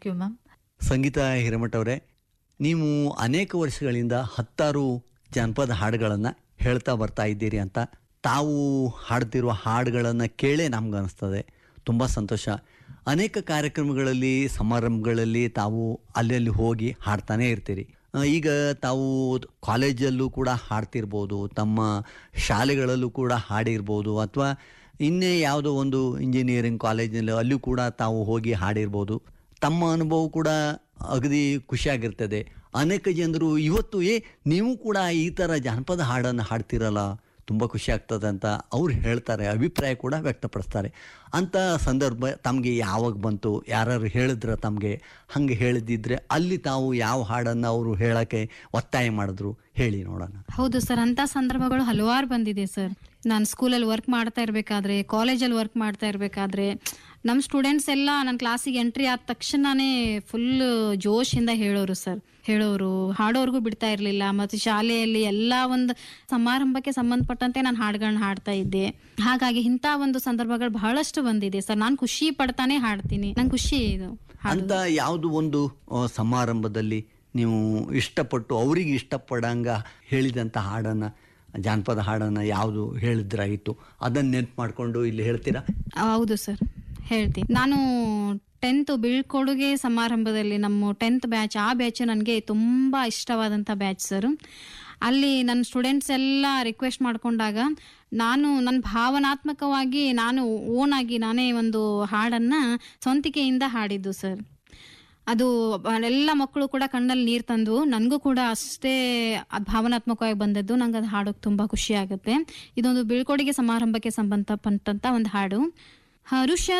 thank you ma'am Sangeeta Hiremath ಅವರೇ ನೀವು ಅನೇಕ ವರ್ಷಗಳಿಂದ ಹತ್ತಾರು ಜಾನಪದ ಹಾಡುಗಳನ್ನು ಹೇಳ್ತಾ ಬರ್ತಾ ಇದ್ದೀರಿ ಅಂತ ತಾವು ಹಾಡ್ತಿರುವ ಹಾಡುಗಳನ್ನು ಕೇಳೇ ನಮ್ಗೆ ಅನಿಸ್ತದೆ ತುಂಬ ಸಂತೋಷ ಅನೇಕ ಕಾರ್ಯಕ್ರಮಗಳಲ್ಲಿ ಸಮಾರಂಭಗಳಲ್ಲಿ ತಾವು ಅಲ್ಲಲ್ಲಿ ಹೋಗಿ ಹಾಡ್ತಾನೇ ಇರ್ತೀರಿ ಆ, ಈಗ ತಾವು ಕಾಲೇಜಲ್ಲೂ ಕೂಡ ಹಾಡ್ತಿರ್ಬೋದು ತಮ್ಮ ಶಾಲೆಗಳಲ್ಲೂ ಕೂಡ ಹಾಡಿರ್ಬೋದು ಅಥವಾ ಇನ್ನೇ ಯಾವುದೋ ಒಂದು ಇಂಜಿನಿಯರಿಂಗ್ ಕಾಲೇಜಿನಲ್ಲಿ ಅಲ್ಲೂ ಕೂಡ ತಾವು ಹೋಗಿ ಹಾಡಿರ್ಬೋದು ತಮ್ಮ ಅನುಭವ ಕೂಡ ಅಗದಿ ಖುಷಿಯಾಗಿರ್ತದೆ ಅನೇಕ ಜನರು ಇವತ್ತು ಏ ನೀವು ಕೂಡ ಈ ಥರ ಜಾನಪದ ಹಾಡನ್ನು ಹಾಡ್ತಿರಲ್ಲ ತುಂಬ ಖುಷಿ ಆಗ್ತದೆ ಅಂತ ಅವ್ರು ಹೇಳ್ತಾರೆ ಅಭಿಪ್ರಾಯ ಕೂಡ ವ್ಯಕ್ತಪಡಿಸ್ತಾರೆ ಅಂಥ ಸಂದರ್ಭ ತಮಗೆ ಯಾವಾಗ ಬಂತು ಯಾರು ಹೇಳಿದ್ರ ತಮಗೆ ಹಂಗೆ ಹೇಳಿದ್ದಿದ್ರೆ ಅಲ್ಲಿ ತಾವು ಯಾವ ಹಾಡನ್ನು ಅವರು ಹೇಳೋಕ್ಕೆ ಒತ್ತಾಯ ಮಾಡಿದ್ರು ಹೇಳಿ ನೋಡೋಣ ಹೌದು ಸರ್ ಅಂತ ಸಂದರ್ಭಗಳು ಹಲವಾರು ಬಂದಿದೆ ಸರ್ ನಾನು ಸ್ಕೂಲಲ್ಲಿ ವರ್ಕ್ ಮಾಡ್ತಾ ಇರಬೇಕಾದ್ರೆ ಕಾಲೇಜಲ್ಲಿ ವರ್ಕ್ ಮಾಡ್ತಾ ಇರಬೇಕಾದ್ರೆ ನಮ್ಮ ಸ್ಟೂಡೆಂಟ್ಸ್ ಎಲ್ಲ ನನ್ನ ಕ್ಲಾಸಿಗೆ ಎಂಟ್ರಿ ಆದ ತಕ್ಷಣನೇ ಫುಲ್ ಜೋಶಿಂದ ಹೇಳೋರು ಸರ್ ಹೇಳೋರು ಹಾಡೋರ್ಗೂ ಬಿಡ್ತಾ ಇರಲಿಲ್ಲ ಮತ್ತು ಶಾಲೆಯಲ್ಲಿ ಎಲ್ಲ ಒಂದು ಸಮಾರಂಭಕ್ಕೆ ಸಂಬಂಧಪಟ್ಟಂತೆ ನಾನು ಹಾಡುಗಳನ್ನ ಹಾಡ್ತಾ ಇದ್ದೆ ಹಾಗಾಗಿ ಇಂಥ ಒಂದು ಸಂದರ್ಭಗಳು ಬಹಳಷ್ಟು ಬಂದಿದೆ ಸರ್ ನಾನು ಖುಷಿ ಪಡ್ತಾನೆ ಹಾಡ್ತೀನಿ ನಂಗೆ ಖುಷಿ ಇದು ಅಂತ ಯಾವುದು ಒಂದು ಆ, ಸಮಾರಂಭದಲ್ಲಿ ನೀವು ಇಷ್ಟಪಟ್ಟು ಅವರಿಗೆ ಇಷ್ಟಪಡಂಗ ಹೇಳಿದಂಥ ಹಾಡನ್ನು ಜಾನಪದ ಹಾಡನ್ನು ಯಾವುದು ಹೇಳಿದ್ರಾಗಿತ್ತು ಅದನ್ನು ನೆನ್ಪು ಮಾಡಿಕೊಂಡು ಇಲ್ಲಿ ಹೇಳ್ತೀರಾ ಹೌದು ಸರ್ ಹೇಳ್ತೀನಿ ನಾನು ಟೆಂತ್ ಬೀಳ್ಕೊಡುಗೆ ಸಮಾರಂಭದಲ್ಲಿ ನಮ್ಮ ಟೆಂತ್ ಬ್ಯಾಚ್ ಆ ಬ್ಯಾಚ್ ನನಗೆ ತುಂಬ ಇಷ್ಟವಾದಂಥ ಬ್ಯಾಚ್ ಸರ್ ಅಲ್ಲಿ ನನ್ನ ಸ್ಟೂಡೆಂಟ್ಸ್ ಎಲ್ಲ ರಿಕ್ವೆಸ್ಟ್ ಮಾಡ್ಕೊಂಡಾಗ ನಾನು ನನ್ನ ಭಾವನಾತ್ಮಕವಾಗಿ ನಾನು ಓನ್ ಆಗಿ ನಾನೇ ಒಂದು ಹಾಡನ್ನು ಸ್ವಂತಿಕೆಯಿಂದ ಹಾಡಿದ್ದು ಸರ್ ಅದು ಎಲ್ಲ ಮಕ್ಕಳು ಕೂಡ ಕಣ್ಣಲ್ಲಿ ನೀರು ತಂದು ನನಗೂ ಕೂಡ ಅಷ್ಟೇ ಅದ್ ಭಾವನಾತ್ಮಕವಾಗಿ ಬಂದದ್ದು ನಂಗೆ ಅದು ಹಾಡೋಕೆ ತುಂಬ ಖುಷಿ ಆಗುತ್ತೆ ಇದೊಂದು ಬೀಳ್ಕೊಡುಗೆ ಸಮಾರಂಭಕ್ಕೆ ಸಂಬಂಧಪಟ್ಟಂತ ಒಂದು ಹಾಡು ಹರುಷ